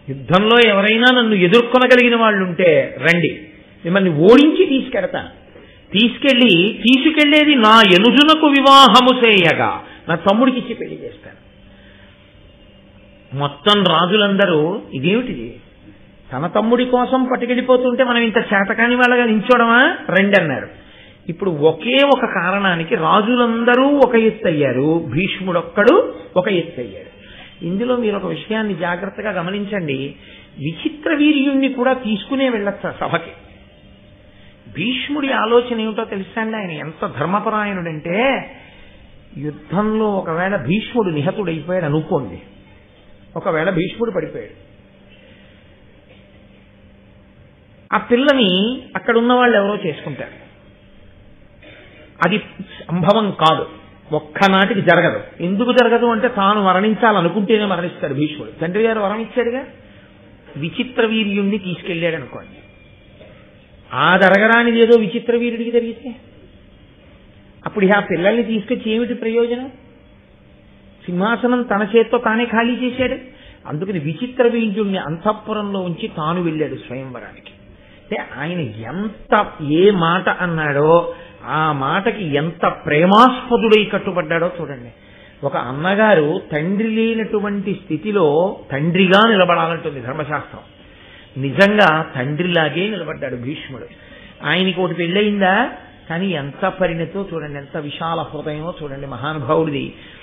యుద్ధంలో ఎవరైనా నన్ను ఎదుర్కొనగలిగిన వాళ్ళు ఉంటే రండి మిమ్మల్ని ఓడించి తీసుకెడతాను తీసుకెళ్ళి తీసుకెళ్లేది నా ఎనుజునకు వివాహము చేయగా నా తమ్ముడికి ఇచ్చి పెళ్లి చేస్తాను మొత్తం రాజులందరూ ఇదేమిటిది తన తమ్ముడి కోసం పట్టుకెళ్ళిపోతుంటే మనం ఇంత చేతకాని వాళ్ళగా నించోడమా రండి అన్నారు ఇప్పుడు ఒకే ఒక కారణానికి రాజులందరూ ఒక ఎత్తు అయ్యారు భీష్ముడొక్కడు ఒక ఎత్తు అయ్యాడు ఇందులో మీరు ఒక విషయాన్ని జాగ్రత్తగా గమనించండి విచిత్ర వీర్యుణ్ణి కూడా తీసుకునే వెళ్ళొచ్చు ఆ సభకి భీష్ముడి ఆలోచన ఏమిటో తెలుసా అండి ఆయన ఎంత ధర్మపరాయణుడంటే యుద్ధంలో ఒకవేళ భీష్ముడు నిహతుడైపోయాడు అనుకోండి ఒకవేళ భీష్ముడు పడిపోయాడు ఆ పిల్లని అక్కడ ఉన్న వాళ్ళు ఎవరో చేసుకుంటారు అది సంభవం కాదు ఒక్కనాటికి జరగదు ఎందుకు జరగదు అంటే తాను మరణించాలనుకుంటేనే మరణిస్తాడు భీష్ముడు తండ్రి గారు వరం ఇచ్చాడుగా విచిత్ర వీర్యుణ్ణి తీసుకెళ్ళాడు అనుకోండి ఆ జరగరానిది ఏదో విచిత్ర వీరుడికి జరిగితే అప్పుడు ఆ పిల్లల్ని తీసుకొచ్చి ఏమిటి ప్రయోజనం సింహాసనం తన చేత్తో తానే ఖాళీ చేశాడు అందుకని విచిత్ర వీర్యుణ్ణి అంతఃపురంలో ఉంచి తాను వెళ్ళాడు స్వయంవరానికి అంటే ఆయన ఎంత ఏ మాట అన్నాడో ఆ మాటకి ఎంత ప్రేమాస్పదుడై కట్టుబడ్డాడో చూడండి ఒక అన్నగారు తండ్రి లేనటువంటి స్థితిలో తండ్రిగా నిలబడాలంటుంది ధర్మశాస్త్రం నిజంగా తండ్రిలాగే నిలబడ్డాడు భీష్ముడు ఆయనకి ఒకటి పెళ్ళయిందా కానీ ఎంత పరిణతో చూడండి ఎంత విశాల హృదయమో చూడండి మహానుభావుడిది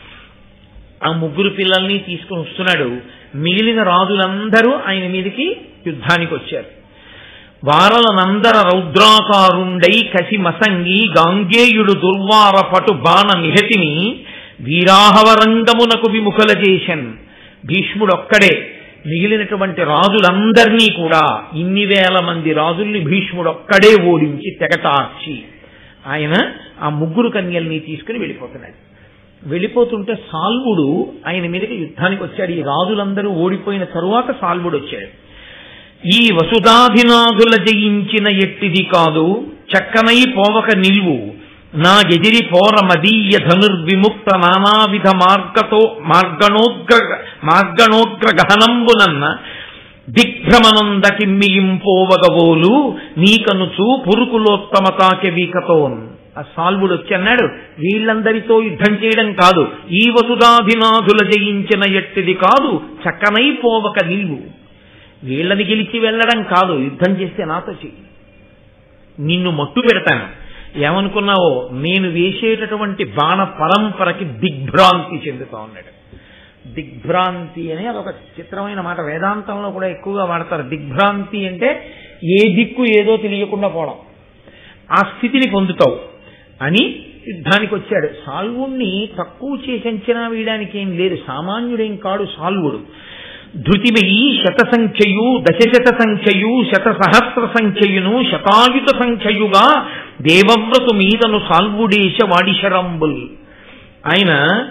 ఆ ముగ్గురు పిల్లల్ని తీసుకుని వస్తున్నాడు మిగిలిన రాజులందరూ ఆయన మీదకి యుద్ధానికి వచ్చారు వారలనందర రౌద్రాకారుండై కసి మసంగి గాంగేయుడు దుర్వార పటు బాణ నిహతిని వీరాహవరంగమునకు విముఖల చేశన్ భీష్ముడొక్కడే మిగిలినటువంటి రాజులందరినీ కూడా ఇన్ని వేల మంది రాజుల్ని భీష్ముడొక్కడే ఓడించి తెగటార్చి ఆయన ఆ ముగ్గురు కన్యల్ని తీసుకుని వెళ్ళిపోతున్నాడు వెళ్ళిపోతుంటే సాల్వుడు ఆయన మీదకి యుద్ధానికి వచ్చాడు ఈ రాజులందరూ ఓడిపోయిన తరువాత సాల్వుడు వచ్చాడు ఈ వసుధాధినాథుల జయించిన ఎట్టిది కాదు చక్కనై పోవక నిల్వు నా ఎదిరి పోర మదీయ ధనుర్విముక్త నానావిధ మార్గతో మార్గణోగ్ర మార్గణోగ్ర గహనంబునన్న దిగ్భ్రమనంద కిమ్మియింపోవగవోలు నీకనుచు పురుకులోత్తమ తాకెవీకతోన్ ఆ సాల్వుడు వచ్చి అన్నాడు వీళ్ళందరితో యుద్ధం చేయడం కాదు ఈ వసుధాధినాథుల జయించిన ఎట్టిది కాదు చక్కనై పోవక నిల్వు వీళ్ళని గెలిచి వెళ్ళడం కాదు యుద్ధం చేస్తే నాతో చెయ్యి నిన్ను మట్టు పెడతాను ఏమనుకున్నావో నేను వేసేటటువంటి బాణ పరంపరకి దిగ్భ్రాంతి చెందుతా ఉన్నాడు దిగ్భ్రాంతి అని అదొక చిత్రమైన మాట వేదాంతంలో కూడా ఎక్కువగా వాడతారు దిగ్భ్రాంతి అంటే ఏ దిక్కు ఏదో తెలియకుండా పోవడం ఆ స్థితిని పొందుతావు అని యుద్ధానికి వచ్చాడు సాల్వుణ్ణి తక్కువ చేసి అంచనా వేయడానికి ఏం లేదు సామాన్యుడేం కాడు సాల్వుడు ధృతిమయీ శత సంఖ్యయు దశశత సంఖ్యయు శత సహస్ర సంఖ్యయును శతాయుత సంఖ్యయుగా దేవవ్రతు మీదను సాల్వుడేశ వాడిశరంబుల్ ఆయన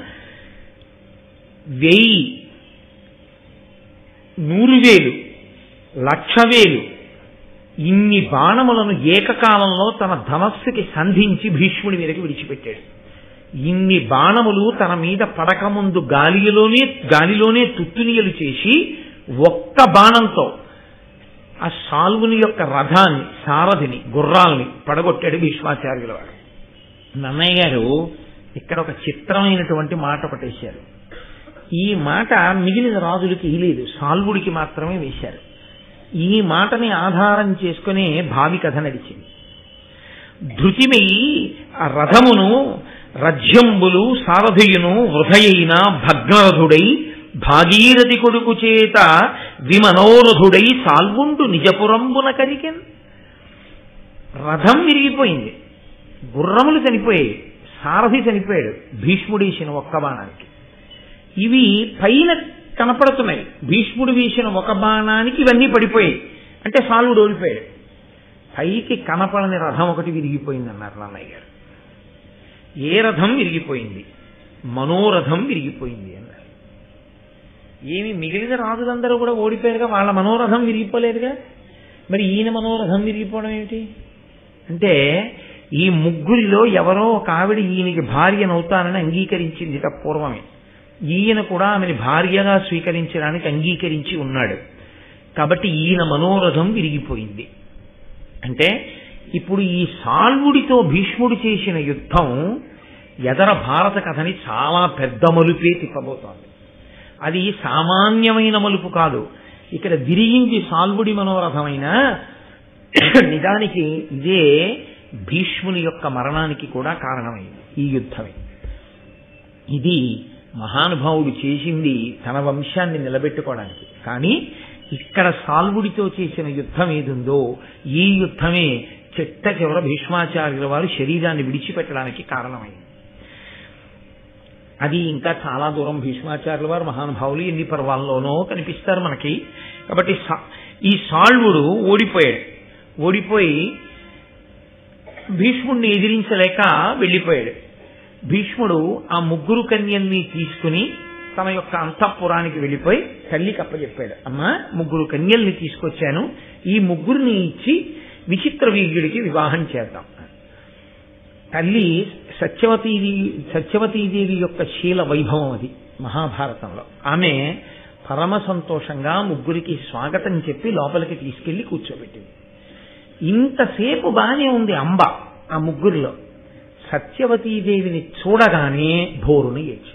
వెయ్యి నూరు వేలు లక్ష వేలు ఇన్ని బాణములను ఏకకాలంలో తన ధనస్సుకి సంధించి భీష్ముడి మీదకి విడిచిపెట్టాడు ఇన్ని బాణములు తన మీద పడకముందు గాలిలోనే గాలిలోనే తుత్తునియలు చేసి ఒక్క బాణంతో ఆ సాల్వుని యొక్క రథాన్ని సారథిని గుర్రాల్ని పడగొట్టాడు భీష్మాచార్యుల వారు నన్నయ్య గారు ఇక్కడ ఒక చిత్రమైనటువంటి మాట ఒకటేశారు ఈ మాట మిగిలిన రాజులకి లేదు సాల్వుడికి మాత్రమే వేశారు ఈ మాటని ఆధారం చేసుకునే భావి కథ నడిచింది ధృతిమయి ఆ రథమును రజ్యంబులు సారథియును వృధయైన భగ్నరథుడై భాగీరథి కొడుకు చేత విమనోరథుడై సాల్వుండు నిజపురంబున కరికెన్ రథం విరిగిపోయింది గుర్రములు చనిపోయాయి సారథి చనిపోయాడు భీష్ముడేసిన ఒక్క బాణానికి ఇవి పైన కనపడుతున్నాయి భీష్ముడు వేసిన ఒక బాణానికి ఇవన్నీ పడిపోయాయి అంటే సాల్వుడు ఓడిపోయాడు పైకి కనపడని రథం ఒకటి విరిగిపోయింది అన్నారు నాన్నయ్య గారు ఏ రథం విరిగిపోయింది మనోరథం విరిగిపోయింది అన్నారు ఏమి మిగిలిన రాజులందరూ కూడా ఓడిపోయారుగా వాళ్ళ మనోరథం విరిగిపోలేదుగా మరి ఈయన మనోరథం విరిగిపోవడం ఏమిటి అంటే ఈ ముగ్గురిలో ఎవరో ఒక ఆవిడ ఈయనకి భార్యనవుతానని అంగీకరించింది పూర్వమే ఈయన కూడా ఆమెని భార్యగా స్వీకరించడానికి అంగీకరించి ఉన్నాడు కాబట్టి ఈయన మనోరథం విరిగిపోయింది అంటే ఇప్పుడు ఈ సాల్వుడితో భీష్ముడు చేసిన యుద్ధం ఎదర భారత కథని చాలా పెద్ద మలుపే తిప్పబోతోంది అది సామాన్యమైన మలుపు కాదు ఇక్కడ విరిగింది సాల్వుడి మనోరథమైన నిజానికి ఇదే భీష్ముని యొక్క మరణానికి కూడా కారణమైంది ఈ యుద్ధమే ఇది మహానుభావుడు చేసింది తన వంశాన్ని నిలబెట్టుకోవడానికి కానీ ఇక్కడ సాల్వుడితో చేసిన యుద్ధం ఏదుందో ఈ యుద్ధమే చిట్ట చివర భీష్మాచార్యుల వారు శరీరాన్ని విడిచిపెట్టడానికి కారణమైంది అది ఇంకా చాలా దూరం భీష్మాచార్యుల వారు మహానుభావులు ఎన్ని పర్వాల్లోనో కనిపిస్తారు మనకి కాబట్టి ఈ సాల్వుడు ఓడిపోయాడు ఓడిపోయి భీష్ముడిని ఎదిరించలేక వెళ్ళిపోయాడు భీష్ముడు ఆ ముగ్గురు కన్యల్ని తీసుకుని తన యొక్క అంతఃపురానికి వెళ్ళిపోయి తల్లికి అప్పచెప్పాడు అమ్మా ముగ్గురు కన్యల్ని తీసుకొచ్చాను ఈ ముగ్గురిని ఇచ్చి విచిత్ర వీర్యుడికి వివాహం చేద్దాం తల్లి సత్యవతీదేవి సత్యవతీదేవి యొక్క శీల వైభవం అది మహాభారతంలో ఆమె పరమ సంతోషంగా ముగ్గురికి స్వాగతం చెప్పి లోపలికి తీసుకెళ్లి కూర్చోబెట్టింది ఇంతసేపు బానే ఉంది అంబ ఆ ముగ్గురిలో సత్యవతీదేవిని చూడగానే భోరుని ఏడ్చి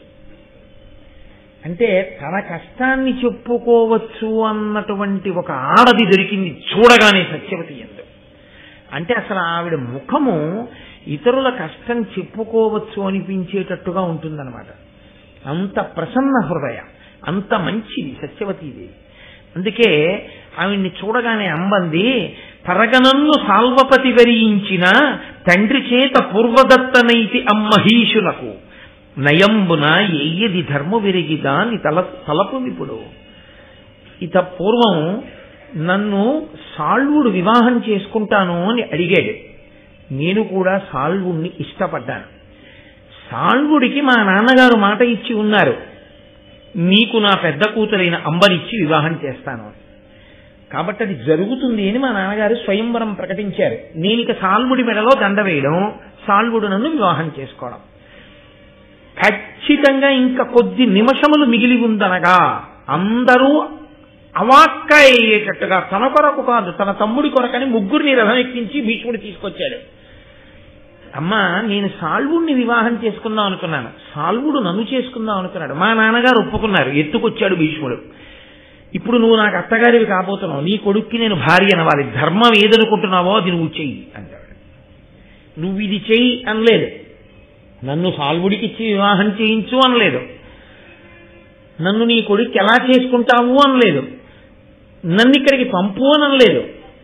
అంటే తన కష్టాన్ని చెప్పుకోవచ్చు అన్నటువంటి ఒక ఆడది దొరికింది చూడగానే సత్యవతి ఎందు అంటే అసలు ఆవిడ ముఖము ఇతరుల కష్టం చెప్పుకోవచ్చు అనిపించేటట్టుగా ఉంటుందన్నమాట అంత ప్రసన్న హృదయ అంత మంచిది సత్యవతీదేవి అందుకే ఆవిడ్ని చూడగానే అంబంది పరగనన్ను సాల్వపతి వరించిన తండ్రి చేత పూర్వదత్తనైతి అమ్మహీషులకు నయంబున ఎయ్యది ధర్మ విరిగిదాని తల తలపు విపుడు ఇత పూర్వం నన్ను సాల్వుడు వివాహం చేసుకుంటాను అని అడిగాడు నేను కూడా సాల్వుణ్ణి ఇష్టపడ్డాను సాల్వుడికి మా నాన్నగారు మాట ఇచ్చి ఉన్నారు నీకు నా పెద్ద కూతురైన అంబనిచ్చి వివాహం చేస్తాను కాబట్టి అది జరుగుతుంది అని మా నాన్నగారు స్వయంవరం ప్రకటించారు నేను ఇక సాల్వుడి మెడలో దండ వేయడం సాల్వుడు నన్ను వివాహం చేసుకోవడం ఖచ్చితంగా ఇంకా కొద్ది నిమిషములు మిగిలి ఉందనగా అందరూ అవాక్క అయ్యేటట్టుగా తన కొరకు కాదు తన తమ్ముడి కొరకని ముగ్గురిని రథం ఎక్కించి భీష్ముడు తీసుకొచ్చాడు అమ్మా నేను సాల్వుడిని వివాహం చేసుకుందాం అనుకున్నాను సాల్వుడు నన్ను చేసుకుందాం అనుకున్నాడు మా నాన్నగారు ఒప్పుకున్నారు ఎత్తుకొచ్చాడు భీష్ముడు ఇప్పుడు నువ్వు నాకు అత్తగారివి కాబోతున్నావు నీ కొడుక్కి నేను భార్య అనవాలి ధర్మం ఏదనుకుంటున్నావో అది నువ్వు చెయ్యి అంటాడు నువ్వు ఇది చెయ్యి అనలేదు నన్ను సాల్వుడికి ఇచ్చి వివాహం చేయించు అనలేదు నన్ను నీ కొడుకు ఎలా చేసుకుంటావు అనలేదు నన్ను ఇక్కడికి పంపు అని అనలేదు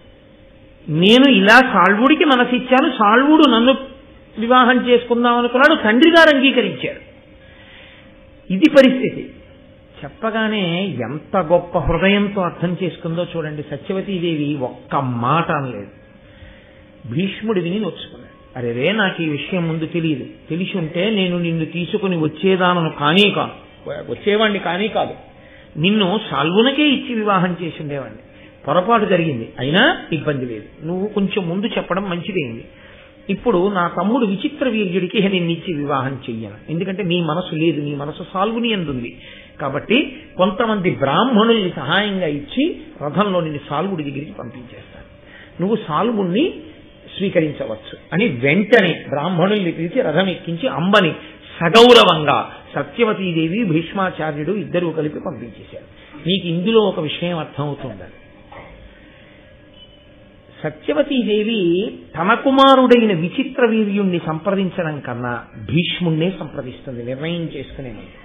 నేను ఇలా సాల్వుడికి మనసిచ్చాను సాల్వుడు నన్ను వివాహం చేసుకుందాం అనుకున్నాడు తండ్రి గారు అంగీకరించారు ఇది పరిస్థితి చెప్పగానే ఎంత గొప్ప హృదయంతో అర్థం చేసుకుందో చూడండి సత్యవతీదేవి ఒక్క మాట అనలేదు భీష్ముడు విని నొచ్చుకున్నాడు అరే రే నాకు ఈ విషయం ముందు తెలియదు తెలిసి ఉంటే నేను నిన్ను తీసుకుని వచ్చేదానను కానీ కాదు వచ్చేవాడిని కానీ కాదు నిన్ను సాల్వునకే ఇచ్చి వివాహం చేసి ఉండేవాడిని పొరపాటు జరిగింది అయినా ఇబ్బంది లేదు నువ్వు కొంచెం ముందు చెప్పడం మంచిదైంది ఇప్పుడు నా తమ్ముడు విచిత్ర వీర్యుడికి నేను ఇచ్చి వివాహం చెయ్యను ఎందుకంటే నీ మనసు లేదు నీ మనసు సాల్వుని ఎందుంది కాబట్టి కొంతమంది బ్రాహ్మణుల్ని సహాయంగా ఇచ్చి రథంలో నిన్ను సాల్వుడి దగ్గరికి పంపించేస్తాను నువ్వు సాల్వుణ్ణి స్వీకరించవచ్చు అని వెంటనే బ్రాహ్మణుల్ని పిలిచి రథం ఎక్కించి అంబని సగౌరవంగా సత్యవతీదేవి భీష్మాచార్యుడు ఇద్దరూ కలిపి పంపించేశారు నీకు ఇందులో ఒక విషయం అర్థమవుతుందని సత్యవతీదేవి తన కుమారుడైన విచిత్ర వీర్యుణ్ణి సంప్రదించడం కన్నా భీష్ముణ్ణే సంప్రదిస్తుంది నిర్ణయం చేసుకునే ముందు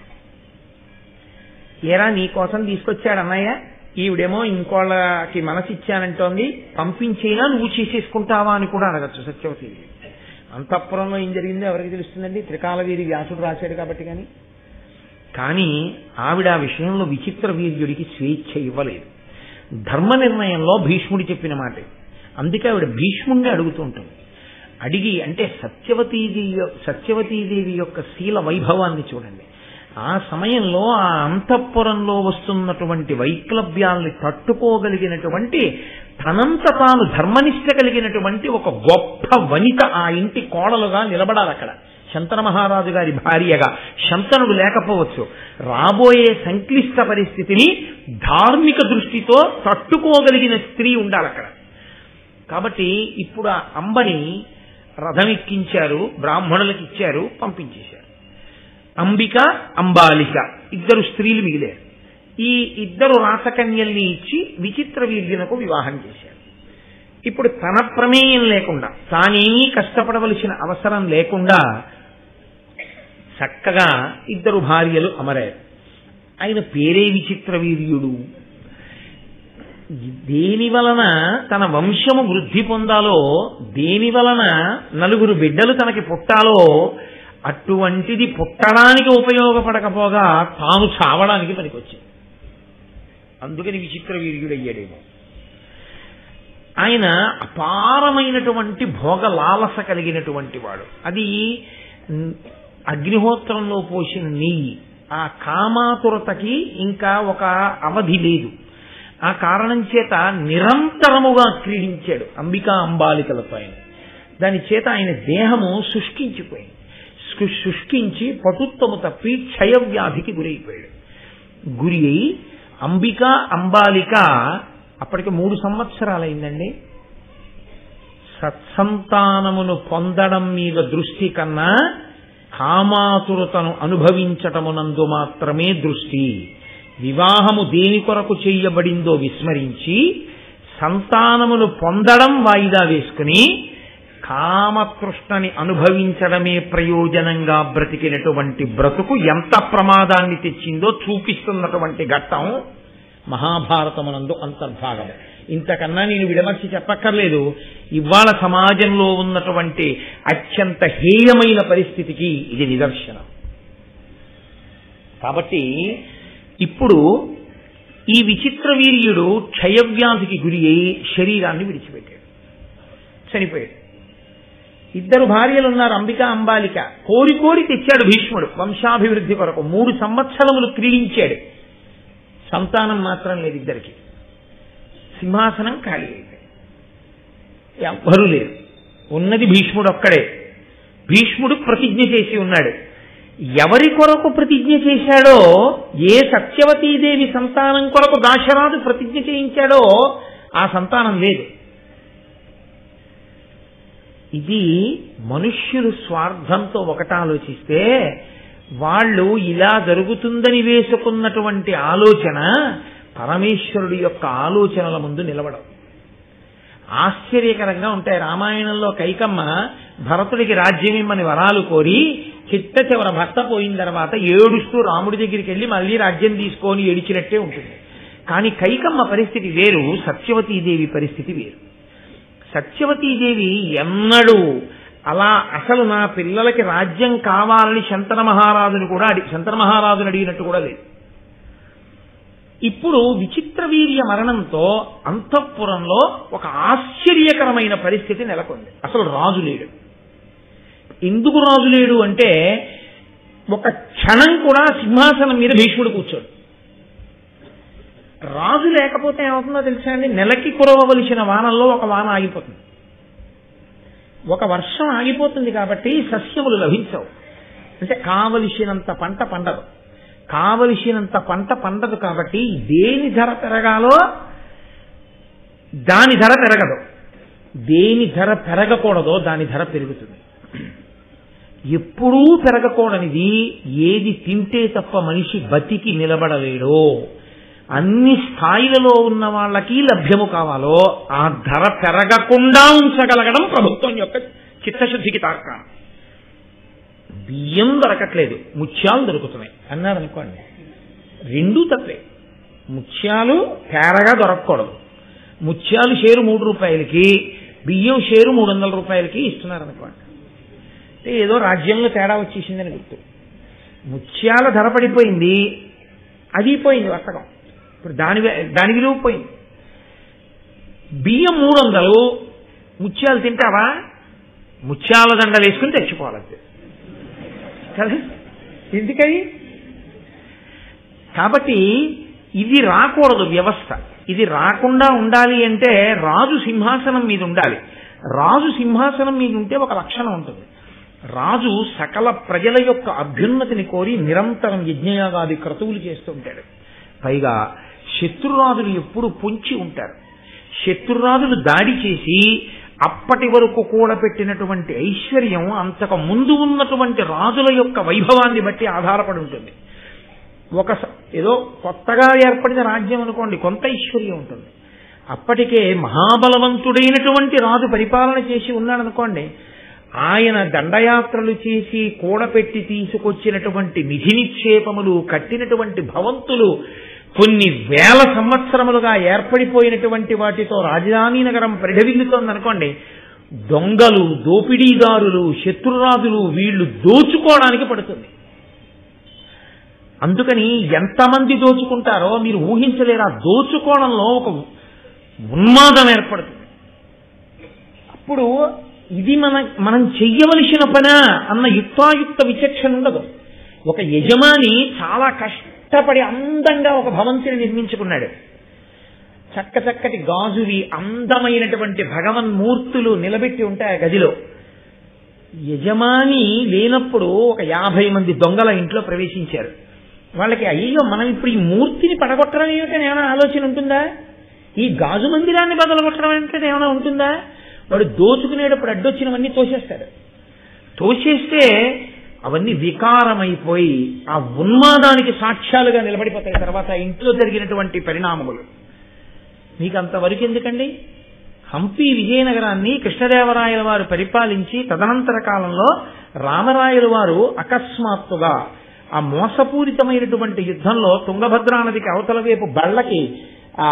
ఏరా నీ కోసం తీసుకొచ్చాడు అన్నయ్య ఈవిడేమో ఇంకోళ్ళకి మనసిచ్చానంటోంది పంపించేనా నువ్వు చేసేసుకుంటావా అని కూడా అడగచ్చు సత్యవతీదేవి అంతఃపురంలో ఏం జరిగిందో ఎవరికి తెలుస్తుందండి త్రికాలవీరి వ్యాసుడు రాశాడు కాబట్టి కానీ కానీ ఆవిడ ఆ విషయంలో విచిత్ర వీర్యుడికి స్వేచ్ఛ ఇవ్వలేదు ధర్మ నిర్ణయంలో భీష్ముడి చెప్పిన మాట అందుకే ఆవిడ భీష్ముడిని అడుగుతూ ఉంటుంది అడిగి అంటే సత్యవతీదేవి సత్యవతీదేవి యొక్క శీల వైభవాన్ని చూడండి ఆ సమయంలో ఆ అంతఃపురంలో వస్తున్నటువంటి వైక్లభ్యాల్ని తట్టుకోగలిగినటువంటి తనంత తాను ధర్మనిష్ట కలిగినటువంటి ఒక గొప్ప వనిత ఆ ఇంటి కోడలుగా నిలబడాలి అక్కడ శంతన మహారాజు గారి భార్యగా శంతనుడు లేకపోవచ్చు రాబోయే సంక్లిష్ట పరిస్థితిని ధార్మిక దృష్టితో తట్టుకోగలిగిన స్త్రీ ఉండాలి అక్కడ కాబట్టి ఇప్పుడు ఆ అంబని రథం ఎక్కించారు బ్రాహ్మణులకు ఇచ్చారు పంపించేశారు అంబిక అంబాలిక ఇద్దరు స్త్రీలు మిగిలారు ఈ ఇద్దరు రాసకన్యల్ని ఇచ్చి విచిత్ర వీర్యునకు వివాహం చేశారు ఇప్పుడు తన ప్రమేయం లేకుండా తానేమీ కష్టపడవలసిన అవసరం లేకుండా చక్కగా ఇద్దరు భార్యలు అమరారు ఆయన పేరే విచిత్ర వీర్యుడు దేని వలన తన వంశము వృద్ధి పొందాలో దేని వలన నలుగురు బిడ్డలు తనకి పుట్టాలో అటువంటిది పుట్టడానికి ఉపయోగపడకపోగా తాను చావడానికి పనికొచ్చింది అందుకని విచిత్ర వీర్యుడయ్యాడేమో ఆయన అపారమైనటువంటి భోగ లాలస కలిగినటువంటి వాడు అది అగ్నిహోత్రంలో పోసిన నెయ్యి ఆ కామాతురతకి ఇంకా ఒక అవధి లేదు ఆ కారణం చేత నిరంతరముగా క్రీడించాడు అంబికా అంబాలికలతో ఆయన దాని చేత ఆయన దేహము శుష్కించిపోయింది శుష్కించి పటుత్వము తప్పి క్షయవ్యాధికి గురైపోయాడు గురి అయి అంబిక అంబాలిక అప్పటికి మూడు సంవత్సరాలైందండి సత్సంతానమును పొందడం మీద దృష్టి కన్నా కామాతురతను అనుభవించటమునందు మాత్రమే దృష్టి వివాహము దేని కొరకు చేయబడిందో విస్మరించి సంతానమును పొందడం వాయిదా వేసుకుని కామతృష్ణని అనుభవించడమే ప్రయోజనంగా బ్రతికినటువంటి బ్రతుకు ఎంత ప్రమాదాన్ని తెచ్చిందో చూపిస్తున్నటువంటి ఘట్టం మహాభారతమునందు అంతర్భాగం ఇంతకన్నా నేను విడమర్చి చెప్పక్కర్లేదు ఇవాళ సమాజంలో ఉన్నటువంటి అత్యంత హేయమైన పరిస్థితికి ఇది నిదర్శనం కాబట్టి ఇప్పుడు ఈ విచిత్ర వీర్యుడు క్షయవ్యాధికి గురి అయి శరీరాన్ని విడిచిపెట్టాడు చనిపోయాడు ఇద్దరు భార్యలు ఉన్నారు అంబిక అంబాలిక కోరి కోరి తెచ్చాడు భీష్ముడు వంశాభివృద్ధి కొరకు మూడు సంవత్సరములు క్రీడించాడు సంతానం మాత్రం లేదు ఇద్దరికి సింహాసనం ఖాళీ అయిపోయింది ఎవ్వరూ లేరు ఉన్నది భీష్ముడు ఒక్కడే భీష్ముడు ప్రతిజ్ఞ చేసి ఉన్నాడు ఎవరి కొరకు ప్రతిజ్ఞ చేశాడో ఏ సత్యవతీదేవి సంతానం కొరకు దాశరాజు ప్రతిజ్ఞ చేయించాడో ఆ సంతానం లేదు ఇది మనుష్యులు స్వార్థంతో ఒకట ఆలోచిస్తే వాళ్ళు ఇలా జరుగుతుందని వేసుకున్నటువంటి ఆలోచన పరమేశ్వరుడి యొక్క ఆలోచనల ముందు నిలవడం ఆశ్చర్యకరంగా ఉంటాయి రామాయణంలో కైకమ్మ భరతుడికి రాజ్యం ఇమ్మని వరాలు కోరి చిట్ట చివర భర్త పోయిన తర్వాత ఏడుస్తూ రాముడి దగ్గరికి వెళ్ళి మళ్ళీ రాజ్యం తీసుకొని ఏడిచినట్టే ఉంటుంది కానీ కైకమ్మ పరిస్థితి వేరు సత్యవతీదేవి పరిస్థితి వేరు సత్యవతీదేవి ఎన్నడూ అలా అసలు నా పిల్లలకి రాజ్యం కావాలని శంతన మహారాజును కూడా అడి శంతన మహారాజును అడిగినట్టు కూడా లేదు ఇప్పుడు విచిత్ర వీర్య మరణంతో అంతఃపురంలో ఒక ఆశ్చర్యకరమైన పరిస్థితి నెలకొంది అసలు రాజు లేడు ఎందుకు రాజు లేడు అంటే ఒక క్షణం కూడా సింహాసనం మీద భీష్ముడు కూర్చోడు రాజు లేకపోతే ఏమవుతుందో తెలుసా అండి నెలకి కురవవలసిన వానల్లో ఒక వాన ఆగిపోతుంది ఒక వర్షం ఆగిపోతుంది కాబట్టి సస్యములు లభించవు అంటే కావలసినంత పంట పండదు కావలసినంత పంట పండదు కాబట్టి దేని ధర పెరగాలో దాని ధర పెరగదు దేని ధర పెరగకూడదో దాని ధర పెరుగుతుంది ఎప్పుడూ పెరగకూడనిది ఏది తింటే తప్ప మనిషి బతికి నిలబడలేడో అన్ని స్థాయిలలో ఉన్న వాళ్ళకి లభ్యము కావాలో ఆ ధర పెరగకుండా ఉంచగలగడం ప్రభుత్వం యొక్క చిత్తశుద్ధికి తార్కాణం బియ్యం దొరకట్లేదు ముత్యాలు దొరుకుతున్నాయి అన్నారు అనుకోండి రెండూ తప్పే ముత్యాలు తేరగా దొరకకూడదు ముత్యాలు షేరు మూడు రూపాయలకి బియ్యం షేరు మూడు వందల రూపాయలకి ఇస్తున్నారు అనుకోండి అంటే ఏదో రాజ్యంలో తేడా వచ్చేసిందని గుర్తు ముత్యాల ధర పడిపోయింది అది పోయింది వర్తకం ఇప్పుడు దాని దాని విలువ పోయింది బియ్యం మూడు వందలు ముత్యాలు తింటావా ముత్యాల దండలు వేసుకుని తెచ్చిపోవాలి కదా ఎందుకని కాబట్టి ఇది రాకూడదు వ్యవస్థ ఇది రాకుండా ఉండాలి అంటే రాజు సింహాసనం మీద ఉండాలి రాజు సింహాసనం మీద ఉంటే ఒక లక్షణం ఉంటుంది రాజు సకల ప్రజల యొక్క అభ్యున్నతిని కోరి నిరంతరం యజ్ఞయాగాది క్రతువులు చేస్తుంటాడు పైగా శత్రురాజులు ఎప్పుడు పొంచి ఉంటారు శత్రురాజులు దాడి చేసి అప్పటి వరకు కూడబెట్టినటువంటి ఐశ్వర్యం అంతకు ముందు ఉన్నటువంటి రాజుల యొక్క వైభవాన్ని బట్టి ఆధారపడి ఉంటుంది ఒక స- ఏదో కొత్తగా ఏర్పడిన రాజ్యం అనుకోండి కొంత ఐశ్వర్యం ఉంటుంది అప్పటికే మహాబలవంతుడైనటువంటి రాజు పరిపాలన చేసి ఉన్నాడనుకోండి ఆయన దండయాత్రలు చేసి కూడపెట్టి తీసుకొచ్చినటువంటి నిధి నిక్షేపములు కట్టినటువంటి భవంతులు కొన్ని వేల సంవత్సరములుగా ఏర్పడిపోయినటువంటి వాటితో రాజధాని నగరం పరిఢవిల్లుతోందనుకోండి దొంగలు దోపిడీదారులు శత్రురాజులు వీళ్ళు దోచుకోవడానికి పడుతుంది అందుకని ఎంతమంది దోచుకుంటారో మీరు ఊహించలేరు ఆ దోచుకోవడంలో ఒక ఉన్మాదం ఏర్పడుతుంది అప్పుడు ఇది మన మనం చెయ్యవలసిన పనా అన్న యుక్తాయుక్త విచక్షణ ఉండదు ఒక యజమాని చాలా కష్టపడి అందంగా ఒక భవంతిని నిర్మించుకున్నాడు చక్క చక్కటి గాజువి అందమైనటువంటి భగవన్మూర్తులు నిలబెట్టి ఉంటాయి ఆ గదిలో యజమాని లేనప్పుడు ఒక యాభై మంది దొంగల ఇంట్లో ప్రవేశించారు వాళ్ళకి అయ్యో మనం ఇప్పుడు ఈ మూర్తిని పడగొట్టడం ఏమిటని ఏమైనా ఆలోచన ఉంటుందా ఈ గాజు మందిరాన్ని బదలగొట్టడం అంటే ఏమైనా ఉంటుందా వాడు దోచుకునేటప్పుడు అడ్డొచ్చినవన్నీ తోసేస్తాడు తోసేస్తే అవన్నీ వికారమైపోయి ఆ ఉన్మాదానికి సాక్ష్యాలుగా నిలబడిపోతాయి తర్వాత ఆ ఇంట్లో జరిగినటువంటి పరిణామములు మీకు అంతవరకు ఎందుకండి హంపి విజయనగరాన్ని కృష్ణదేవరాయల వారు పరిపాలించి తదనంతర కాలంలో రామరాయల వారు అకస్మాత్తుగా ఆ మోసపూరితమైనటువంటి యుద్ధంలో తుంగభద్రా నదికి అవతల వైపు బళ్ళకి ఆ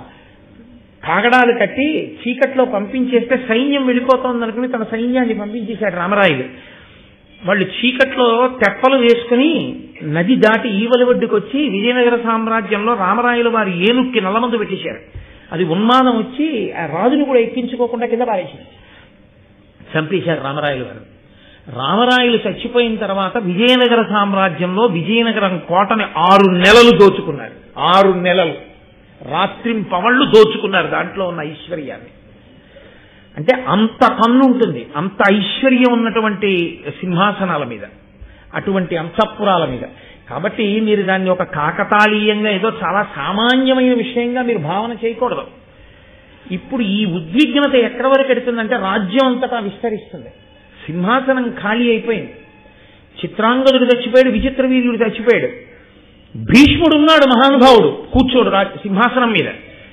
కాగడాలు కట్టి చీకట్లో పంపించేస్తే సైన్యం వెళ్ళిపోతోంది అనుకుని తన సైన్యాన్ని పంపించేశాడు రామరాయలు వాళ్ళు చీకట్లో తెప్పలు వేసుకుని నది దాటి ఈవలి ఒడ్డుకు వచ్చి విజయనగర సామ్రాజ్యంలో రామరాయలు వారి ఏనుక్కి నల్లమందు పెట్టేశారు అది ఉన్మాదం వచ్చి ఆ రాజుని కూడా ఎక్కించుకోకుండా కింద పారేసింది చంపేశారు రామరాయలు వారు రామరాయలు చచ్చిపోయిన తర్వాత విజయనగర సామ్రాజ్యంలో విజయనగరం కోటని ఆరు నెలలు దోచుకున్నారు ఆరు నెలలు రాత్రి పవళ్ళు దోచుకున్నారు దాంట్లో ఉన్న ఐశ్వర్యాన్ని అంటే అంత కన్ను ఉంటుంది అంత ఐశ్వర్యం ఉన్నటువంటి సింహాసనాల మీద అటువంటి అంతఃపురాల మీద కాబట్టి మీరు దాన్ని ఒక కాకతాళీయంగా ఏదో చాలా సామాన్యమైన విషయంగా మీరు భావన చేయకూడదు ఇప్పుడు ఈ ఉద్విగ్నత ఎక్కడి వరకు ఎడుతుందంటే రాజ్యం అంతటా విస్తరిస్తుంది సింహాసనం ఖాళీ అయిపోయింది చిత్రాంగదుడు చచ్చిపోయాడు విచిత్ర వీర్యుడు చచ్చిపోయాడు భీష్ముడు ఉన్నాడు మహానుభావుడు కూర్చోడు రా సింహాసనం మీద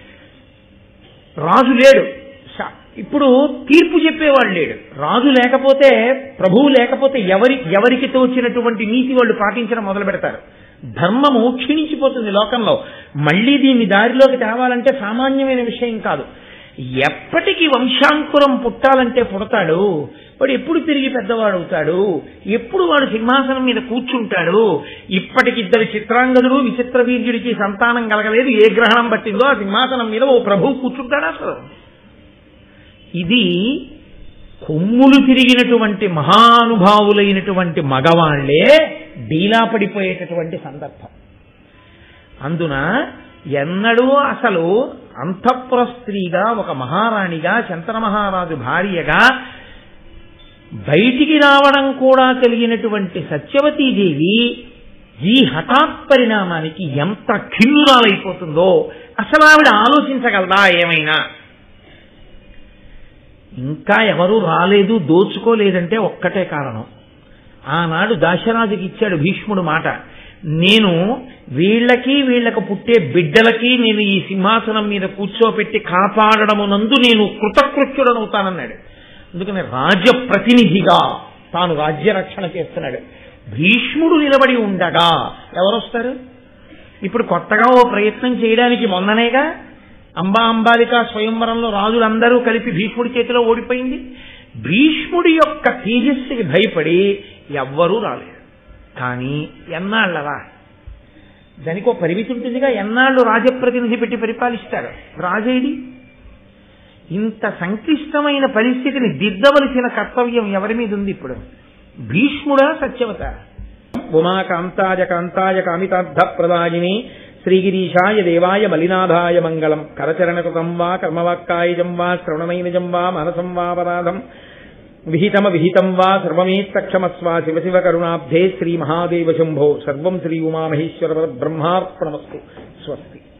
రాజు లేడు స- ఇప్పుడు తీర్పు చెప్పేవాడు లేడు రాజు లేకపోతే ప్రభువు లేకపోతే ఎవరి ఎవరికి తోచినటువంటి నీతి వాళ్ళు పాటించడం మొదలు పెడతారు ధర్మము క్షీణించిపోతుంది లోకంలో మళ్ళీ దీన్ని దారిలోకి తేవాలంటే సామాన్యమైన విషయం కాదు ఎప్పటికి వంశాంకురం పుట్టాలంటే పుడతాడు వాడు ఎప్పుడు తిరిగి పెద్దవాడు అవుతాడు ఎప్పుడు వాడు సింహాసనం మీద కూర్చుంటాడు ఇప్పటికి ఇద్దరు చిత్రాంగదుడు విచిత్ర వీర్యుడికి సంతానం కలగలేదు ఏ గ్రహణం పట్టిందో ఆ సింహాసనం మీద ఓ ప్రభువు కూర్చుంటాడా అసలు ఇది కొమ్ములు తిరిగినటువంటి మహానుభావులైనటువంటి మగవాళ్లే డీలా పడిపోయేటటువంటి సందర్భం అందున ఎన్నడూ అసలు అంతఃపుర స్త్రీగా ఒక మహారాణిగా శంతన మహారాజు భార్యగా బయటికి రావడం కూడా కలిగినటువంటి సత్యవతీదేవి ఈ హఠాత్ పరిణామానికి ఎంత ఖిన్నురాలైపోతుందో అసలు ఆవిడ ఆలోచించగలదా ఏమైనా ఇంకా ఎవరూ రాలేదు దోచుకోలేదంటే ఒక్కటే కారణం ఆనాడు దాశరాజుకి ఇచ్చాడు భీష్ముడు మాట నేను వీళ్ళకి వీళ్ళకు పుట్టే బిడ్డలకి నేను ఈ సింహాసనం మీద కూర్చోపెట్టి కాపాడడమునందు నేను కృతకృత్యుడనవుతానన్నాడు అందుకని రాజప్రతినిధిగా తాను రాజ్య రక్షణ చేస్తున్నాడు భీష్ముడు నిలబడి ఉండగా ఎవరొస్తారు ఇప్పుడు కొత్తగా ఓ ప్రయత్నం చేయడానికి మొన్ననేగా అంబా అంబాలిక స్వయంవరంలో రాజులందరూ కలిపి భీష్ముడి చేతిలో ఓడిపోయింది భీష్ముడి యొక్క తేజస్సుకి భయపడి ఎవ్వరూ రాలేదు కానీ ఎన్నాళ్ళరా దానికి ఒక పరిమితి ఉంటుందిగా ఎన్నాళ్ళు రాజప్రతినిధి పెట్టి పరిపాలిస్తారు రాజేది ఇంత సంక్లిష్టమైన పరిస్థితిని దిద్దవలసిన కర్తవ్యం ఎవరి మీద ఉంది ఇప్పుడు భీష్ముడా సత్యవత ఉమాకాంతాయ కాంతాయ కామితార్థ ప్రదాయిని శ్రీగిరీశాయ దేవాయ మలినాథాయ మంగళం కరచరణకృతం వా కర్మవాక్కాయజం వా శ్రవణమైనజం వా మనసం వాపరాధం విహితమ విహితం వా సర్వమేత్తక్షమస్వ శివ శివ కరుణాబ్ధే శ్రీ మహాదేవ శంభో సర్వం శ్రీ ఉమామహేశ్వర బ్రహ్మార్పణమస్తు స్వస్తి